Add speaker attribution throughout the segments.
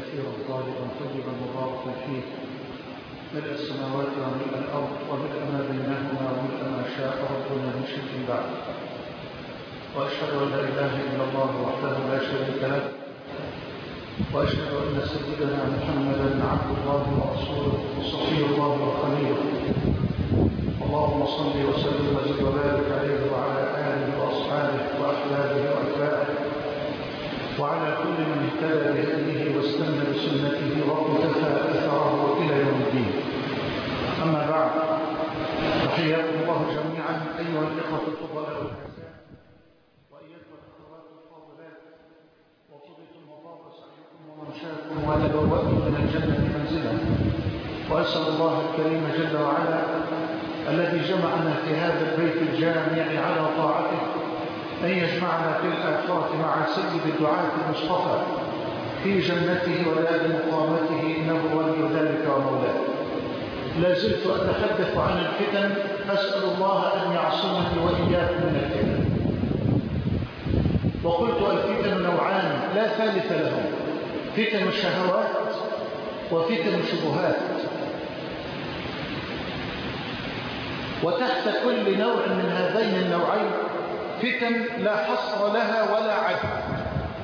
Speaker 1: كثيرا طالبا طيبا مباركا فيه ملء السماوات وملء الأرض وملء ما بينهما وملء ما شاء ربنا من شيء بعد وأشهد أن لا إله إلا الله وحده لا شريك له وأشهد أن سيدنا محمدا عبد الله ورسوله وصفي الله وخليله اللهم صل وسلم وزد وبارك عليه وعلى آله وأصحابه وأحبابه وأتباعه وعلى كل من اهتدى بهديه واستنى بسنته واقتفى اثره الى يوم الدين اما بعد تحياكم الله جميعا ايها الاخوه الفضلاء والاعزاء وايتها الاخوات الفاضلات وطبتم وطاب سعيكم ومنشاكم وتبوأتم من الجنه منزلا واسال الله الكريم جل وعلا الذي جمعنا في هذا البيت الجامع على طاعته أن يجمعنا في الآخرة مع سيد الدعاة المصطفى في جنته ودار مقامته إنه ولي ذلك ومولاه لا زلت أتحدث عن الفتن أسأل الله أن يعصمني وإياكم من الفتن وقلت الفتن نوعان لا ثالث لهم فتن الشهوات وفتن الشبهات وتحت كل نوع من هذين النوعين فتن لا حصر لها ولا عدد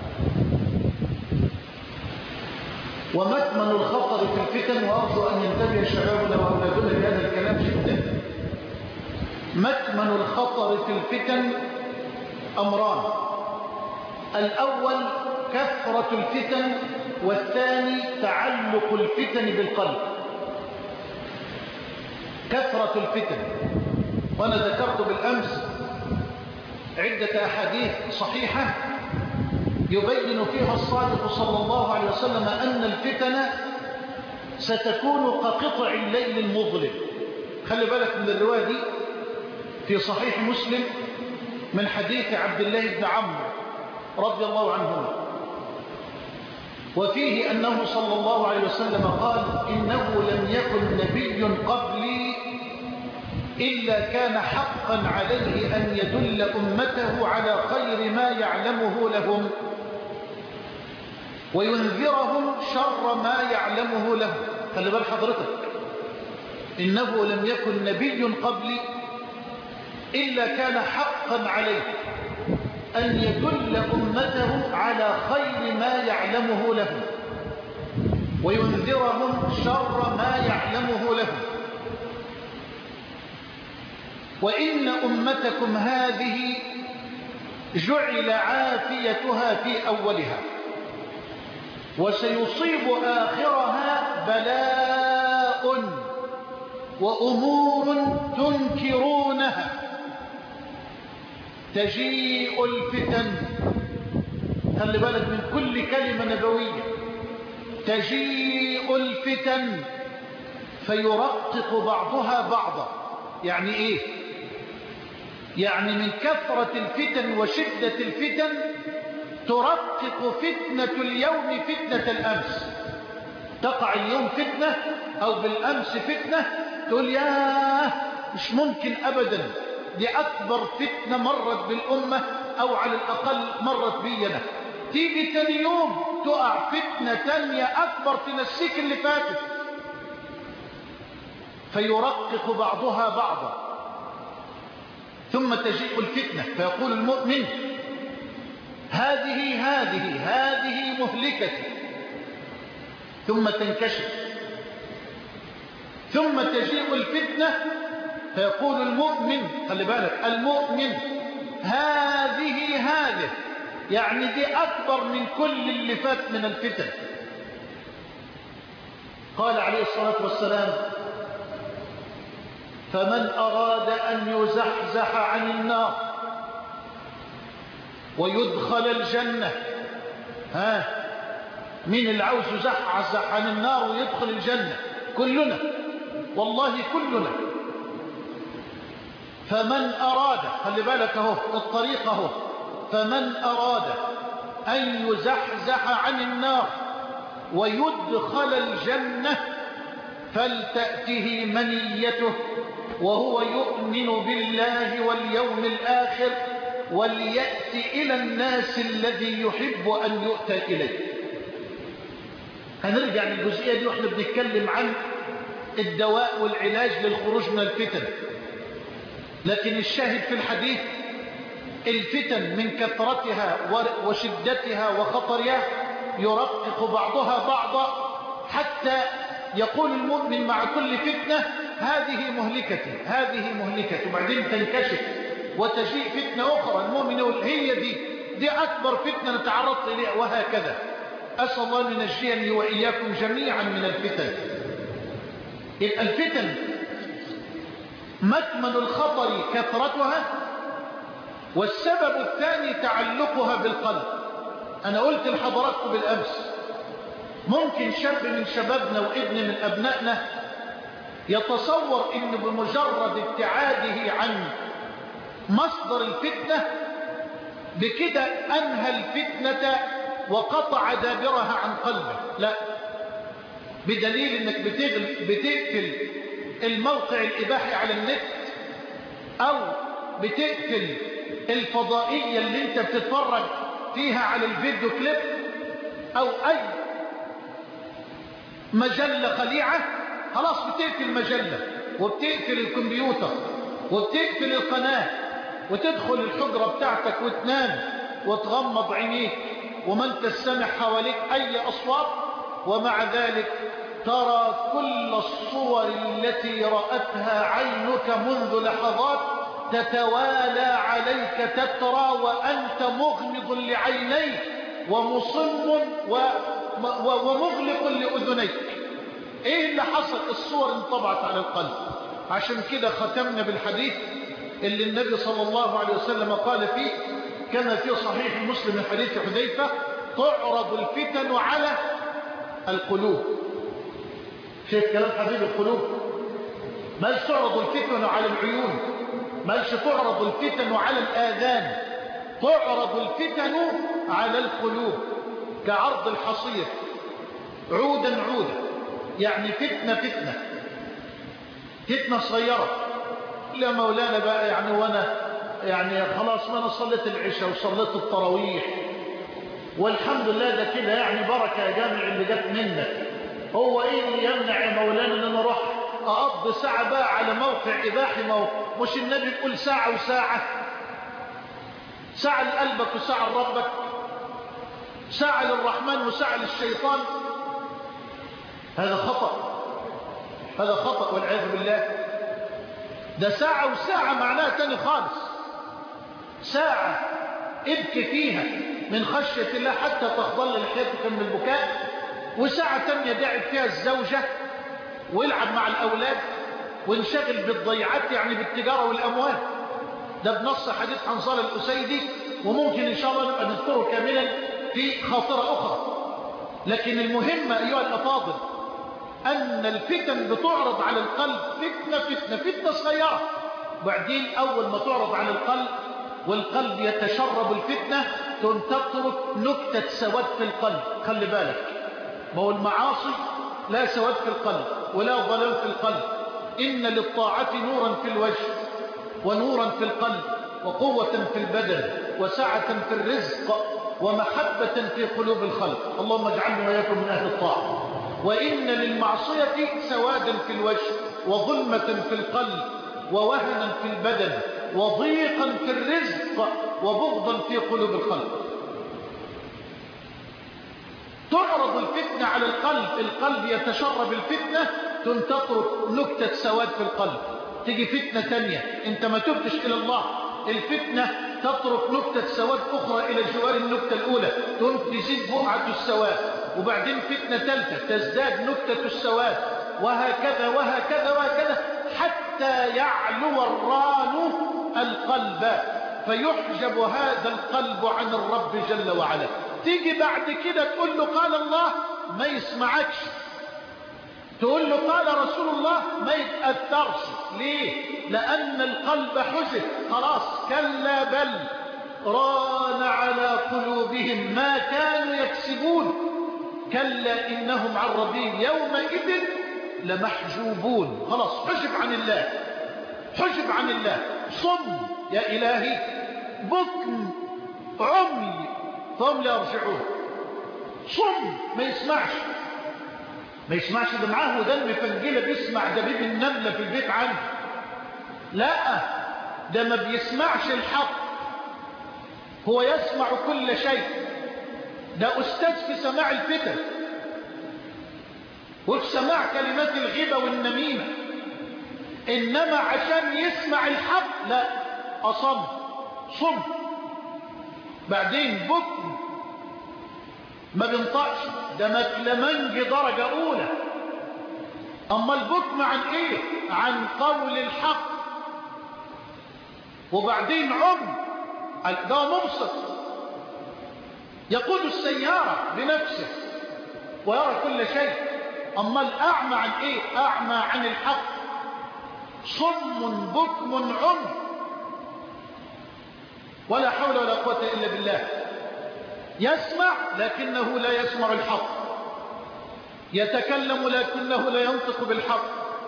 Speaker 1: ومكمن الخطر في الفتن وأرجو أن ينتبه شبابنا وأولادنا بهذا الكلام جدا مكمن الخطر في الفتن أمران الأول كثرة الفتن والثاني تعلق الفتن بالقلب كثرة الفتن وأنا ذكرت بالأمس عدة أحاديث صحيحة يبين فيها الصادق صلى الله عليه وسلم أن الفتن ستكون كقطع الليل المظلم خلي بالك من الرواية دي في صحيح مسلم من حديث عبد الله بن عمرو رضي الله عنهما وفيه أنه صلى الله عليه وسلم قال إنه لم يكن نبي قبلي إلا كان حقا عليه أن يدل أمته على خير ما يعلمه لهم وينذرهم شر ما يعلمه لهم خلي بال حضرتك إنه لم يكن نبي قبلي إلا كان حقا عليه أن يدل أمته على خير ما يعلمه لهم وينذرهم شر ما يعلمه لهم وإن أمتكم هذه جعل عافيتها في أولها وسيصيب آخرها بلاء وأمور تنكرونها تجيء الفتن خلي بالك من كل كلمة نبوية تجيء الفتن فيرقق بعضها بعضا يعني ايه يعني من كثرة الفتن وشدة الفتن ترقق فتنة اليوم فتنة الأمس تقع اليوم فتنة أو بالأمس فتنة تقول ياه مش ممكن أبدا دي أكبر فتنة مرت بالأمة أو على الأقل مرت بينا تيجي تاني يوم تقع فتنة تانية أكبر تنسيك اللي فاتت فيرقق بعضها بعضا ثم تجيء الفتنة فيقول المؤمن هذه هذه هذه مهلكتي ثم تنكشف ثم تجيء الفتنة فيقول المؤمن خلي بالك المؤمن هذه هذه يعني دي أكبر من كل اللي فات من الفتن قال عليه الصلاة والسلام فمن أراد أن يزحزح عن النار ويدخل الجنة ها مين اللي عاوز يزحزح عن النار ويدخل الجنة كلنا والله كلنا فمن أراد خلي بالك اهو الطريق اهو فمن أراد أن يزحزح عن النار ويدخل الجنة فلتأته منيته وهو يؤمن بالله واليوم الآخر وليأتي إلى الناس الذي يحب أن يؤتى إليه هنرجع للجزئية دي واحنا بنتكلم عن الدواء والعلاج للخروج من الفتن لكن الشاهد في الحديث الفتن من كثرتها وشدتها وخطرها يرقق بعضها بعضا حتى يقول المؤمن مع كل فتنة هذه مهلكتي هذه مهلكتي وبعدين تنكشف وتجيء فتنة أخرى المؤمن يقول هي دي دي أكبر فتنة نتعرض إليها وهكذا أسأل الله أن ينجيني وإياكم جميعا من الفتن الفتن مكمن الخطر كثرتها والسبب الثاني تعلقها بالقلب أنا قلت لحضراتكم بالأمس ممكن شاب من شبابنا وابن من أبنائنا يتصور أن بمجرد ابتعاده عن مصدر الفتنة بكده أنهى الفتنة وقطع دابرها عن قلبه لا بدليل انك بتقفل الموقع الإباحي على النت أو بتقفل الفضائية اللي انت بتتفرج فيها على الفيديو كليب أو أي مجلة خليعة خلاص بتقفل مجلة وبتقفل الكمبيوتر وبتقفل القناة وتدخل الحجرة بتاعتك وتنام وتغمض عينيك وما انت السمع حواليك أي أصوات ومع ذلك ترى كل الصور التي رأتها عينك منذ لحظات تتوالى عليك تترى وأنت مغمض لعينيك ومصم و... و... ومغلق لأذنيك ايه اللي حصل الصور انطبعت على القلب عشان كده ختمنا بالحديث اللي النبي صلى الله عليه وسلم قال فيه كان في صحيح مسلم حديث حذيفة تعرض الفتن على القلوب شايف كلام حبيب القلوب مالش تعرض الفتن على العيون مالش تعرض الفتن على الآذان تعرض الفتن على القلوب كعرض الحصير عودا عودا يعني فتنة فتنة فتنة صغيرة لا مولانا بقى يعني وانا يعني خلاص ما انا صليت العشاء وصليت التراويح والحمد لله ده كده يعني بركة يا جامع اللي جت منك هو ايه اللي يمنع يا مولانا ان انا اروح اقضي ساعة بقى على موقع اباحي موقع مش النبي يقول ساعة وساعة ساعة لقلبك وساعة لربك ساعة للرحمن وساعة للشيطان هذا خطأ هذا خطأ والعياذ بالله ده ساعة وساعة معناها تاني خالص ساعة ابكي فيها من خشية الله حتى تخضل لحيتك من البكاء وساعة تانية دعب فيها الزوجة ويلعب مع الأولاد وانشغل بالضيعات يعني بالتجارة والأموال ده بنص حديث حنظل الأسيدي وممكن إن شاء الله نبقى نذكره كاملا في خاطرة أخرى لكن المهم أيها الأفاضل أن الفتن بتعرض على القلب فتنة فتنة فتنة صغيرة بعدين أول ما تعرض على القلب والقلب يتشرب الفتنة تترك نكتة سواد في القلب خلي بالك ما هو المعاصي لا سواد في القلب ولا ظلام في القلب إن للطاعة نورا في الوجه ونورا في القلب وقوة في البدن وسعة في الرزق ومحبة في قلوب الخلق اللهم اجعلنا وإياكم من أهل الطاعة وإن للمعصية سوادا في الوجه وظلمة في القلب ووهنا في البدن وضيقا في الرزق وبغضا في قلوب الخلق تعرض الفتنة على القلب القلب يتشرب الفتنة تترك نكتة سواد في القلب تيجي فتنة تانية انت ما تبتش الى الله الفتنة تترك نكتة سواد اخرى الى جوار النكتة الاولى تقوم تزيد بقعة السواد وبعدين فتنة ثالثة تزداد نكتة السواد وهكذا وهكذا وهكذا حتى يعلو الران القلب فيحجب هذا القلب عن الرب جل وعلا تيجي بعد كده تقول له قال الله ما يسمعكش تقول له قال رسول الله ما يتأثرش ليه لأن القلب حزن خلاص كلا بل ران على قلوبهم ما كانوا يكسبون كلا إنهم عن ربهم يومئذ لمحجوبون خلاص حجب عن الله حجب عن الله صم يا إلهي بكم عمي فهم لا يرجعون صم ما يسمعش ما يسمعش ده معاه ودان مفنجله بيسمع دبيب النمله في البيت عنده لا ده ما بيسمعش الحق هو يسمع كل شيء ده أستاذ في سماع الفتن وفي سماع كلمات الغيبة والنميمة إنما عشان يسمع الحق لا أصم صم بعدين بكم ما بينطقش ده مكلمنج درجة أولى أما البكم عن إيه عن قول الحق وبعدين عم ده مبسط يقود السيارة بنفسه ويرى كل شيء أما الأعمى عن إيه أعمى عن الحق صم بكم عم ولا حول ولا قوة إلا بالله يسمع لكنه لا يسمع الحق يتكلم لكنه لا ينطق بالحق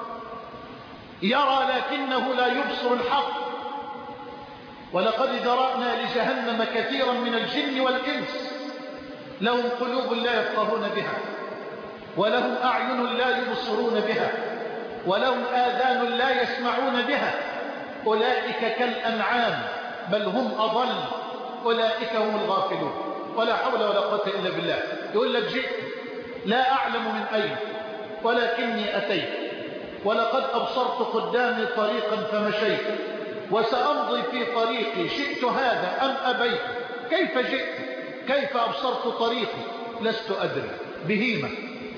Speaker 1: يرى لكنه لا يبصر الحق ولقد ذرأنا لجهنم كثيرا من الجن والإنس لهم قلوب لا يفقهون بها ولهم أعين لا يبصرون بها ولهم آذان لا يسمعون بها أولئك كالأنعام بل هم أضل أولئك هم الغافلون ولا حول ولا قوة إلا بالله يقول لك جئت لا أعلم من أين ولكني أتيت ولقد أبصرت قدامي طريقا فمشيت وسأمضي في طريقي شئت هذا أم أبيت كيف جئت كيف أبصرت طريقي لست أدري بهيمة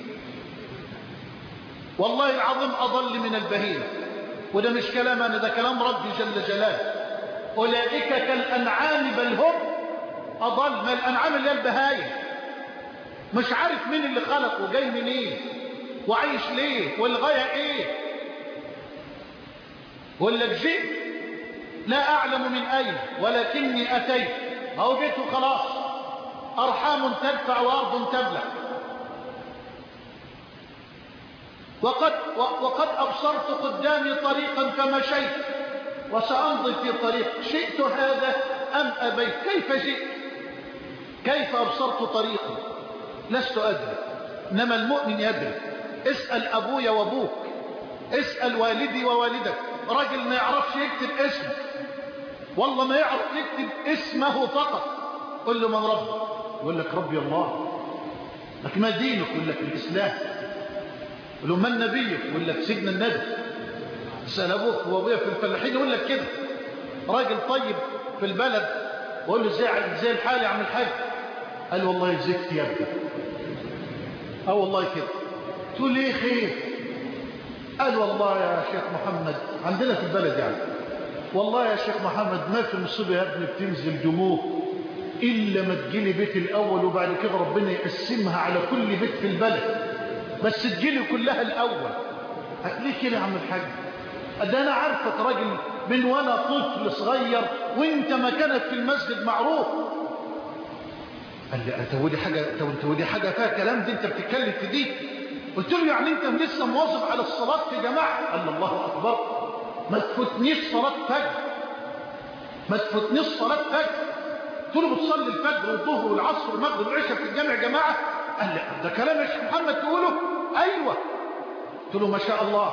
Speaker 1: والله العظيم أضل من البهيمة وده مش كلام أنا ده كلام ربي جل جلاله أولئك كالأنعام بل هم أضل ما الأنعام اللي هي البهايم مش عارف مين اللي خلقه وجاي منين إيه وعايش ليه والغاية ايه ولا جئت لا أعلم من أين ولكني أتيت أو جئت خلاص أرحام تدفع وأرض تبلع وقد, وقد أبصرت قدامي طريقا فمشيت وسأمضي في طريق شئت هذا أم أبيت كيف جئت كيف أبصرت طريقا لست أدري إنما المؤمن يدري اسأل أبويا وأبوك اسأل والدي ووالدك راجل ما يعرفش يكتب اسمه والله ما يعرف يكتب اسمه فقط قل له من ربك يقول لك ربي الله لكن ما دينك يقول لك الإسلام يقول له من نبيك يقول لك سيدنا النبي اسأل أبوك وأبويا في الفلاحين يقول لك كده راجل طيب في البلد وقول له زي, زي الحال يا عم الحاج قال والله زكت يا ابني اه والله كده تقول لي خير قال والله يا شيخ محمد عندنا في البلد يعني والله يا شيخ محمد ما في مصيبه يا ابني بتنزل دموع الا ما تجيلي بيت الاول وبعد كده ربنا يقسمها على كل بيت في البلد بس تجيلي كلها الاول ليه كده يا عم الحاج ده انا عارفك راجل من وانا طفل صغير وانت مكانك في المسجد معروف قال لي تو دي حاجه تو دي حاجه فيها كلام دي انت بتتكلم في دي قلت له يعني انت لسه مواظب على الصلاه في جماعه قال لي الله اكبر ما تفوتنيش صلاه فجر ما تفوتنيش صلاه فجر قلت له بتصلي الفجر والظهر والعصر والمغرب والعشاء في الجامع يا جماعه قال لي ده كلام يا شيخ محمد تقوله ايوه قلت له ما شاء الله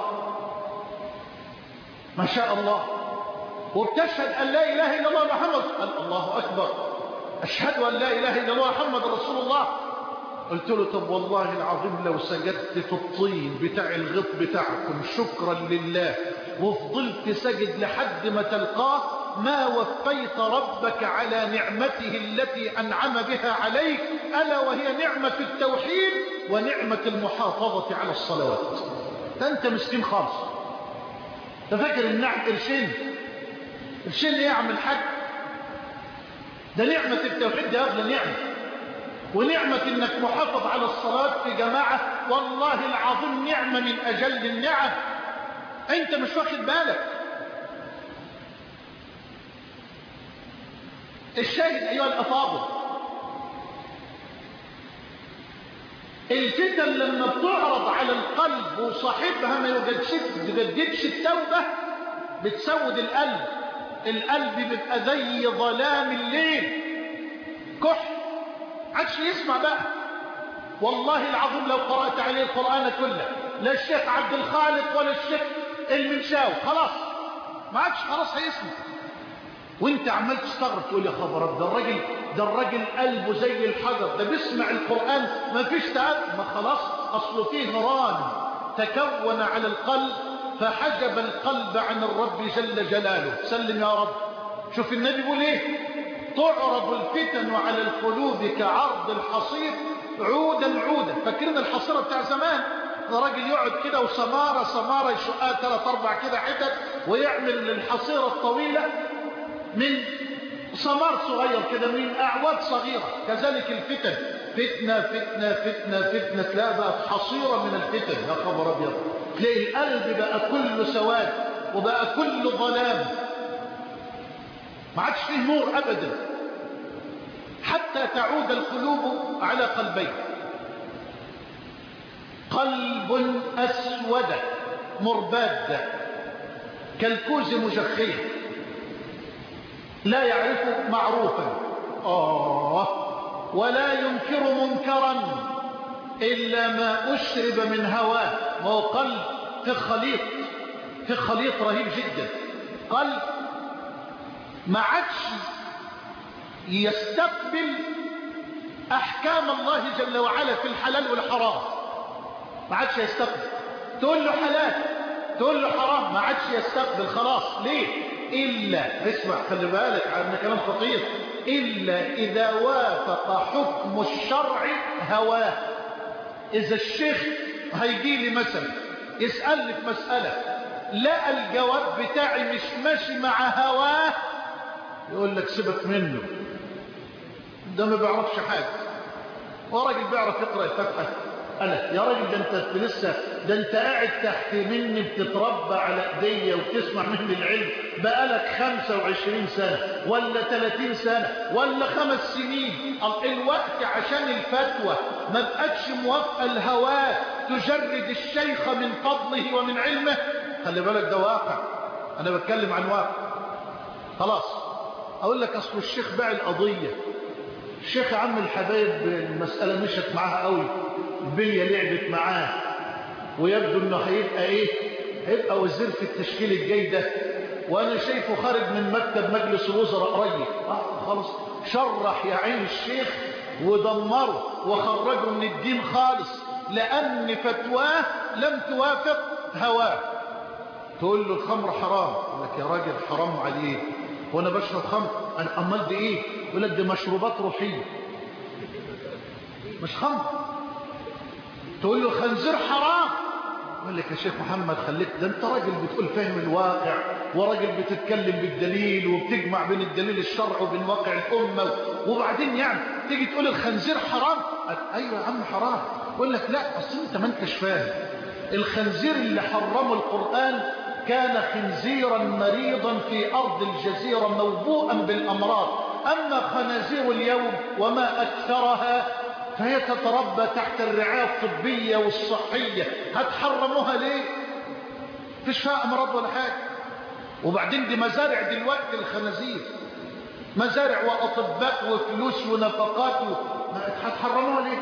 Speaker 1: ما شاء الله وبتشهد ان لا اله الا الله محمد قال الله اكبر أشهد أن لا إله إلا الله محمد رسول الله قلت له طب والله العظيم لو سجدت في الطين بتاع الغط بتاعكم شكرا لله وفضلت سجد لحد ما تلقاه ما وفيت ربك على نعمته التي أنعم بها عليك ألا وهي نعمة التوحيد ونعمة المحافظة على الصلوات ده أنت مسكين خالص تفكر النعم قرشين قرشين ايه يعمل حاج ده نعمة التوحيد ده أغلى نعمة ونعمة انك محافظ على الصلاة في جماعة والله العظيم نعمة من أجل النعم انت مش واخد بالك الشاهد أيها الأفاضل الفتن لما بتعرض على القلب وصاحبها ما يجددش التوبة بتسود القلب القلب بيبقى زي ظلام الليل كح عادش يسمع بقى والله العظيم لو قرأت عليه القرآن كله لا الشيخ عبد الخالق ولا الشيخ المنشاوي خلاص ما عادش خلاص هيسمع وانت عمال تستغرب تقول يا خبر ده الراجل ده الراجل قلبه زي الحجر ده بيسمع القرآن ما فيش تأثر ما خلاص أصله فيه نيران تكون على القلب فحجب القلب عن الرب جل جلاله سلم يا رب شوف النبي بيقول ايه تعرض الفتن على القلوب كعرض الحصير عودا عودا فاكرين الحصيره بتاع زمان ده راجل يقعد كده وسماره سماره يشقها ثلاث اربع كده حتت ويعمل الحصيره الطويله من سمار صغير كده من اعواد صغيره كذلك الفتن فتنه فتنه فتنه فتنه تلاقي بقت حصيره من الفتن يا خبر ابيض تلاقي القلب بقى كله سواد وبقى كله ظلام ما عادش فيه نور ابدا حتى تعود القلوب على قلبين قلب اسود مرباد كالكوز مجخيه لا يعرف معروفا آه ولا ينكر منكرا إلا ما أشرب من هواه ما هو قلب في خليط في خليط رهيب جدا قلب ما عادش يستقبل أحكام الله جل وعلا في الحلال والحرام ما عادش يستقبل تقول له حلال تقول له حرام ما عادش يستقبل خلاص ليه إلا اسمع خلي بالك عندنا كلام خطير إلا إذا وافق حكم الشرع هواه إذا الشيخ هيجي لي مثلا يسألني في مسألة لقى الجواب بتاعي مش ماشي مع هواه يقول لك سيبك منه ده ما بيعرفش حاجة وراجل بيعرف يقرأ الفتحة أنا يا راجل ده انت لسه ده انت قاعد تحت مني بتتربى على ايديا وتسمع مني العلم بقالك 25 سنة ولا 30 سنة ولا خمس سنين الوقت عشان الفتوى ما بقتش موافقة الهواء تجرد الشيخ من فضله ومن علمه خلي بالك ده واقع انا بتكلم عن واقع خلاص اقول لك اصل الشيخ باع القضية الشيخ عم الحبايب المسألة مشت معاها قوي البلية لعبت معاه ويبدو انه هيبقى ايه هيبقى وزير في التشكيل الجاي ده وانا شايفه خارج من مكتب مجلس الوزراء قريب اه خلاص شرح يا عين الشيخ ودمره وخرجه من الدين خالص لان فتواه لم توافق هواه تقول له الخمر حرام يقول لك يا راجل حرام عليه وانا بشرب خمر انا امال دي ايه يقول لك دي مشروبات روحيه مش خمر تقول له الخنزير حرام يقول لك يا شيخ محمد خليك ده انت راجل بتقول فاهم الواقع وراجل بتتكلم بالدليل وبتجمع بين الدليل الشرع وبين واقع الأمة وبعدين يعني تيجي تقول الخنزير حرام ايوه يا عم حرام يقول لك لا اصل انت ما انتش فاهم الخنزير اللي حرمه القرآن كان خنزيرا مريضا في أرض الجزيرة موبوءا بالأمراض أما خنازير اليوم وما أكثرها فهي تتربى تحت الرعاية الطبية والصحية هتحرموها ليه فيش فيها أمراض ولا حاجة وبعدين دي مزارع دلوقتي الخنازير مزارع وأطباء وفلوس ونفقات و... هتحرموها ليه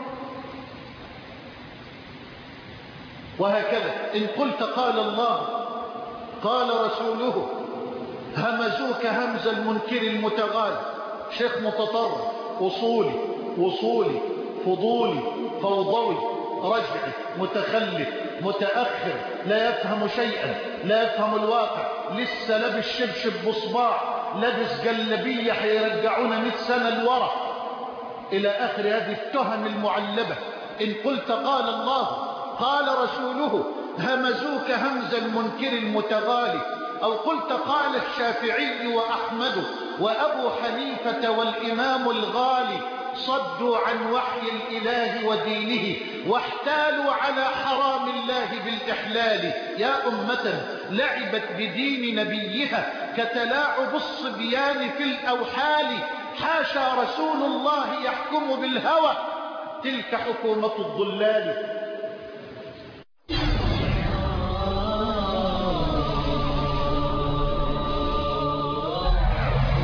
Speaker 1: وهكذا إن قلت قال الله قال رسوله همزوك همز المنكر المتغال شيخ متطرف أصولي وصولي فضولي فوضوي رجعي متخلف متأخر لا يفهم شيئا لا يفهم الواقع لسه لابس شبشب بصباع لابس جلبية هيرجعونا 100 سنة لورا إلى آخر هذه التهم المعلبة إن قلت قال الله قال رسوله همزوك همز المنكر المتغالي أو قلت قال الشافعي وأحمد وأبو حنيفة والإمام الغالي صدوا عن وحي الإله ودينه واحتالوا على حرام الله بالإحلال يا أمة لعبت بدين نبيها كتلاعب الصبيان في الأوحال حاشا رسول الله يحكم بالهوى تلك حكومة الضلال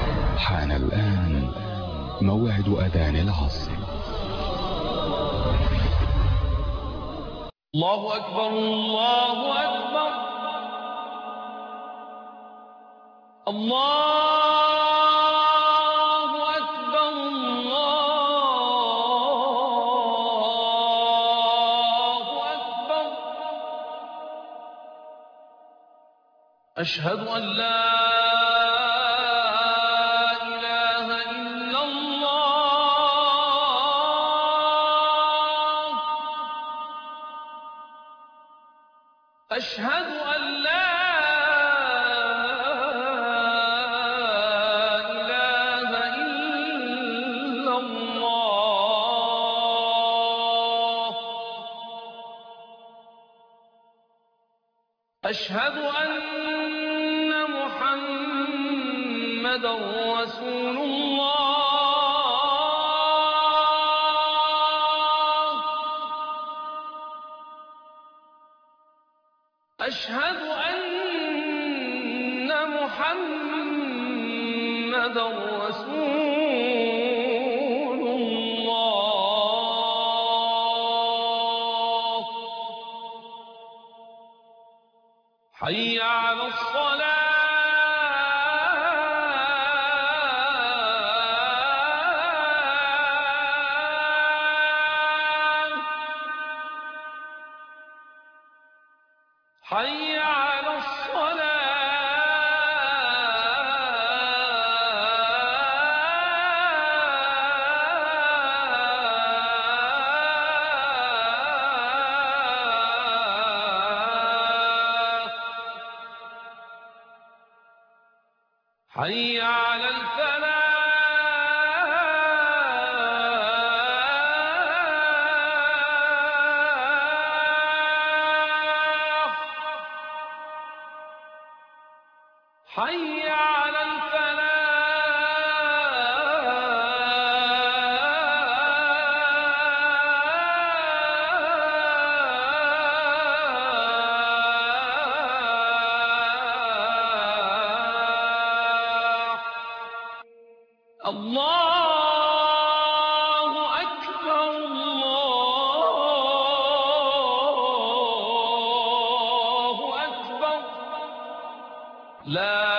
Speaker 2: حان الآن موعد أذان العصر الله أكبر الله أكبر الله أكبر الله أكبر أشهد أن لا إله إلا الله أشهد أن لا إله إلا الله أشهد أن محمدا رسول الله أشهد أن محمدا رسول الله حي على الصلاة حي على الصلاة حي على الفلاح حي على الفلاح الله أكبر الله أكبر لا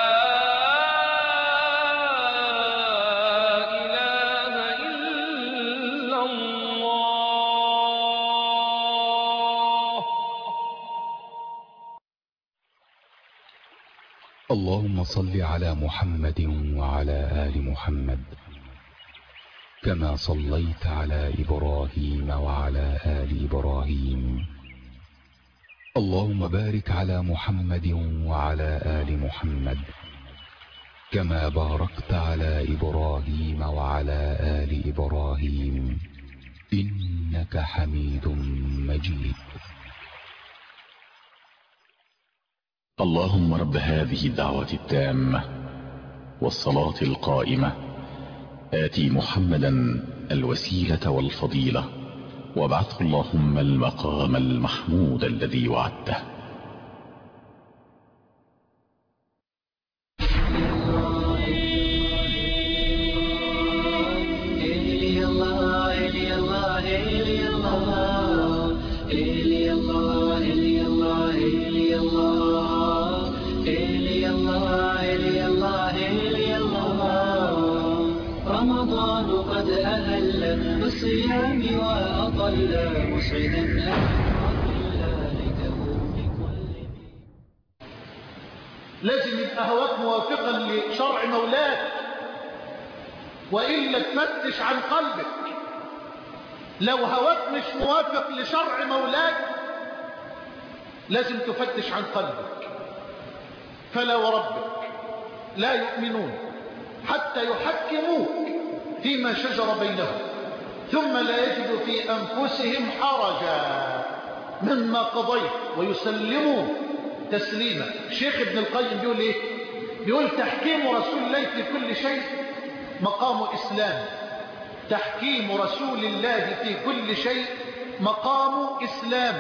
Speaker 2: إله إلا الله
Speaker 3: اللهم صل على محمد وعلى آل محمد كما صليت على إبراهيم وعلى آل إبراهيم اللهم بارك على محمد وعلى آل محمد كما باركت على إبراهيم وعلى آل إبراهيم إنك حميد مجيد
Speaker 4: اللهم رب هذه الدعوة التامة والصلاة القائمة آتي محمدا الوسيلة والفضيلة وابعثه اللهم المقام المحمود الذي وعدته
Speaker 5: إلي الله إلي الله إلي الله إلي الله إلي الله إلي الله إلي الله إلي الله إلي الله رمضان قد أهل بالصيام وأطل مسعدا أهل ليته بكل
Speaker 1: لازم يبقى هواك موافقا لشرع مولاك وإلا تفتش عن قلبك لو هواك مش موافق لشرع مولاك لازم تفتش عن قلبك فلا وربك لا يؤمنون حتى يحكموك فيما شجر بينهم ثم لا يجدوا في أنفسهم حرجا مما قضيت ويسلموا تسليما شيخ ابن القيم بيقول ايه بيقول تحكيم رسول الله في كل شيء مقام إسلام تحكيم رسول الله في كل شيء مقام إسلام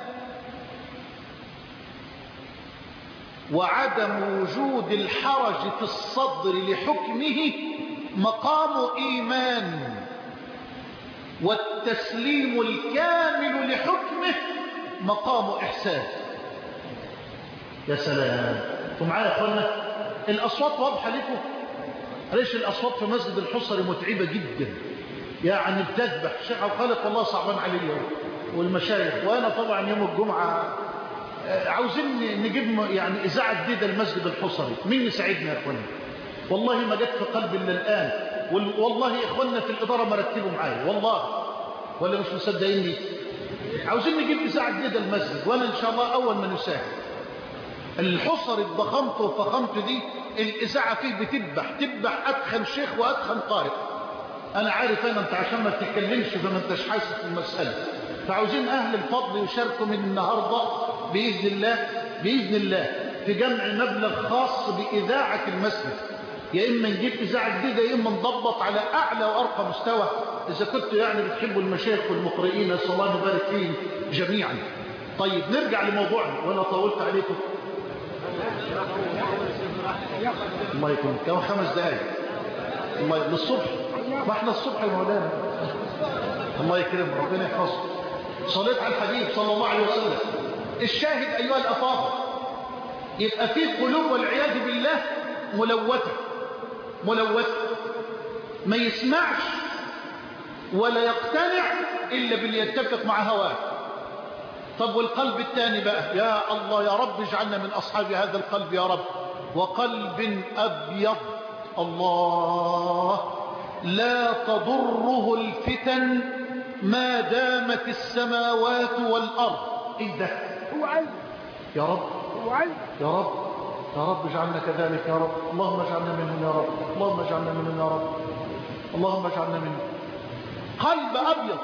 Speaker 1: وعدم وجود الحرج في الصدر لحكمه مقام إيمان والتسليم الكامل لحكمه مقام إحسان يا سلام انتوا معايا يا اخوانا الأصوات واضحة لكم ليش الأصوات في مسجد الحصري متعبة جدا يعني بتذبح الشيخ عبد الخالق والله صعبان علي والمشايخ وأنا طبعا يوم الجمعة آه، عاوزين نجيب م- يعني إذاعة جديدة المسجد الحصري مين يساعدنا يا اخوانا والله ما جت في قلبي إلا الآن وال- والله يا اخوانا في الإدارة ما رتبوا معايا والله ولا مش مصدقيني عاوزين نجيب إذاعة جديدة المسجد وأنا إن شاء الله أول ما نساعد الحصر الضخامته وفخامته دي الإذاعة فيه بتذبح تذبح أدخن شيخ وأدخن قارئ أنا عارف أنا أنت عشان ما تتكلمش فما أنتش حاسس بالمسألة فعاوزين أهل الفضل يشاركوا من النهاردة بإذن الله بإذن الله في جمع مبلغ خاص بإذاعة المسجد يا إما نجيب إذاعة جديدة يا إما نضبط على أعلى وأرقى مستوى إذا كنتوا يعني بتحبوا المشايخ والمقرئين نسأل الله أن يبارك فيهم جميعا طيب نرجع لموضوعنا وأنا طولت عليكم الله يكون كم خمس دقايق الله للصبح ما احنا الصبح يا مولانا الله يكرم ربنا يحفظه صليت على الحبيب صلى الله عليه وسلم الشاهد ايها الافاضل يبقى في قلوب والعياذ بالله ملوثه ملوثه ما يسمعش ولا يقتنع الا باللي يتفق مع هواه طب والقلب الثاني بقى يا الله يا رب اجعلنا من أصحاب هذا القلب يا رب وقلب أبيض الله لا تضره الفتن ما دامت السماوات والأرض ايه ده
Speaker 6: هو عايز
Speaker 1: يا رب
Speaker 6: هو عايز
Speaker 1: يا رب يا رب اجعلنا كذلك يا رب اللهم اجعلنا منهم يا رب اللهم اجعلنا منهم يا رب اللهم اجعلنا منهم قلب أبيض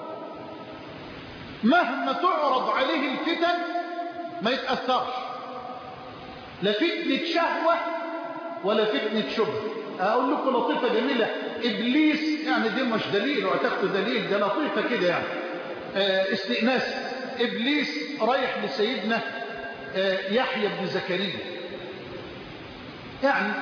Speaker 1: مهما تعرض عليه الفتن ما يتأثرش لا فتنة شهوة ولا فتنة شبه أقول لكم لطيفة جميلة إبليس يعني دي مش دليل واعتقد دليل ده لطيفة كده يعني آه، استئناس إبليس رايح لسيدنا آه، يحيى بن زكريا يعني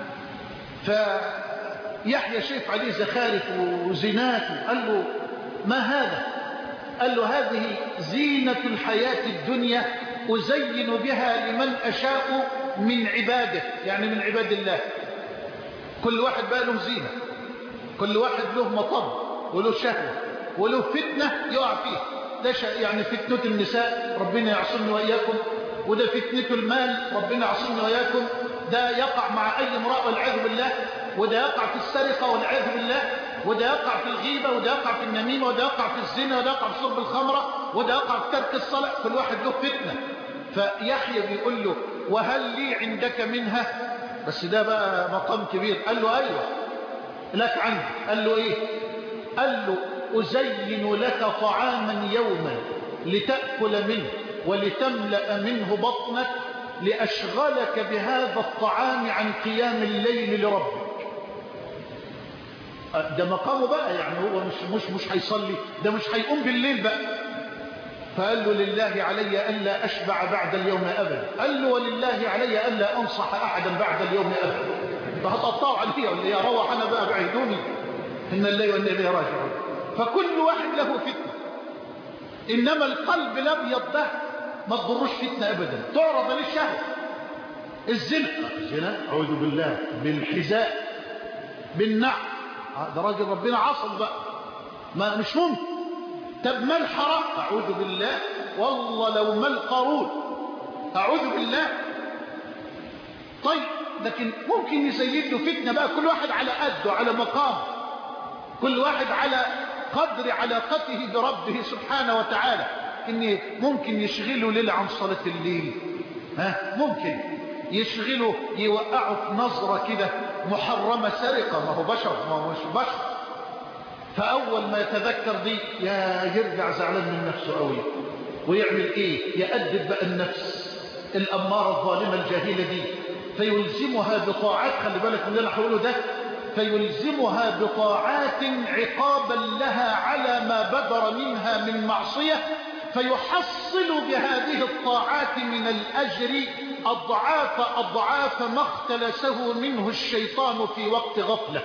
Speaker 1: فيحيى شايف عليه زخارف وزنات قال له ما هذا قال له هذه زينة الحياة الدنيا أزين بها لمن أشاء من عباده يعني من عباد الله كل واحد بقى له زينة كل واحد له مطب وله شهوة وله فتنة يقع فيها ده ش- يعني فتنة النساء ربنا يعصمني وإياكم وده فتنة المال ربنا يعصمني وإياكم ده يقع مع أي امرأة والعياذ بالله وده يقع في السرقة والعياذ بالله وده يقع في الغيبة وده يقع في النميمة وده يقع في الزنا وده يقع في شرب الخمرة وده يقع في ترك الصلاة كل واحد له فتنة فيحيى بيقول له وهل لي عندك منها بس ده بقى مقام كبير قال له أيوة لك عنه قال له إيه قال له أزين لك طعاما يوما لتأكل منه ولتملأ منه بطنك لأشغلك بهذا الطعام عن قيام الليل لربك ده مقامه بقى يعني هو مش مش مش هيصلي ده مش هيقوم بالليل بقى فقال له لله علي ألا أشبع بعد اليوم أبدا قال له ولله علي ألا أنصح أحدا بعد اليوم أبدا فهتقطعوا عليه ولا يا روح أنا بقى بعيدوني إن الليل وإن إليه راجعون فكل واحد له فتنة إنما القلب الأبيض ده ما تضروش فتنة أبدا تعرض للشهوة الزنا الزنا أعوذ بالله بالحذاء بالنعم ده راجل ربنا عصب بقى ما مش ممكن طب ما الحرام أعوذ بالله والله لو ما القارون أعوذ بالله طيب لكن ممكن يزيد له فتنة بقى كل واحد على قده على مقام كل واحد على قدر علاقته بربه سبحانه وتعالى ان ممكن يشغله ليل عن صلاة الليل ها ممكن يشغله يوقعه في نظرة كده محرمة سرقة ما هو بشر ما هو مش بشر فأول ما يتذكر دي يا يرجع زعلان من نفسه قوي ويعمل ايه يأدب بقى النفس الأمارة الظالمة الجاهلة دي فيلزمها بطاعات خلي بالك من اللي انا هقوله ده فيلزمها بطاعات عقابا لها على ما بدر منها من معصية فيحصل بهذه الطاعات من الأجر أضعاف أضعاف ما اختلسه منه الشيطان في وقت غفلة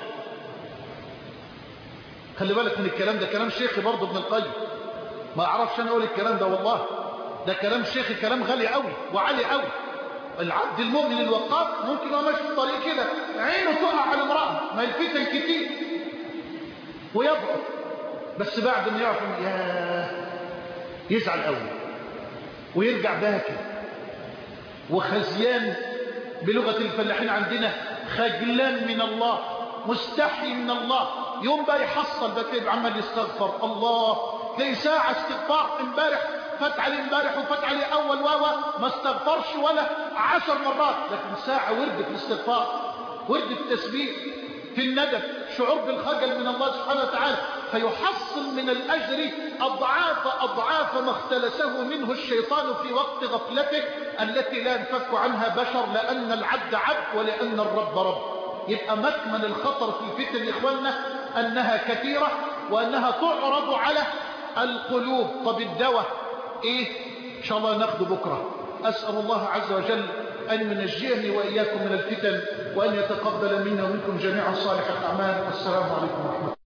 Speaker 1: خلي بالك من الكلام ده كلام شيخي برضه ابن القيم ما اعرفش انا اقول الكلام ده والله ده كلام شيخي كلام غالي قوي وعالي قوي العبد المؤمن الوقاف ممكن هو ماشي في الطريق كده عينه تقع على امرأة ما الفتن كتير ويضعف بس بعد ما يعرف يا يزعل قوي ويرجع باكي وخزيان بلغة الفلاحين عندنا خجلان من الله مستحي من الله يوم بقى يحصل بقى كده عمال يستغفر الله تلاقي ساعة استغفار امبارح فات عليه امبارح وفات عليه اول واوا ما استغفرش ولا عشر مرات لكن ساعة ورد في الاستغفار ورد في التسبيح في الندب شعور بالخجل من الله سبحانه وتعالى فيحصل من الأجر أضعاف أضعاف ما اختلسه منه الشيطان في وقت غفلته التي لا ينفك عنها بشر لأن العبد عبد ولأن الرب رب يبقى مكمن الخطر في الفتن إخواننا أنها كثيرة وأنها تعرض على القلوب طب الدواء إيه إن شاء الله ناخده بكرة أسأل الله عز وجل أن ينجيني وإياكم من الفتن وأن يتقبل منا ومنكم جميعا صالح الأعمال والسلام عليكم ورحمة الله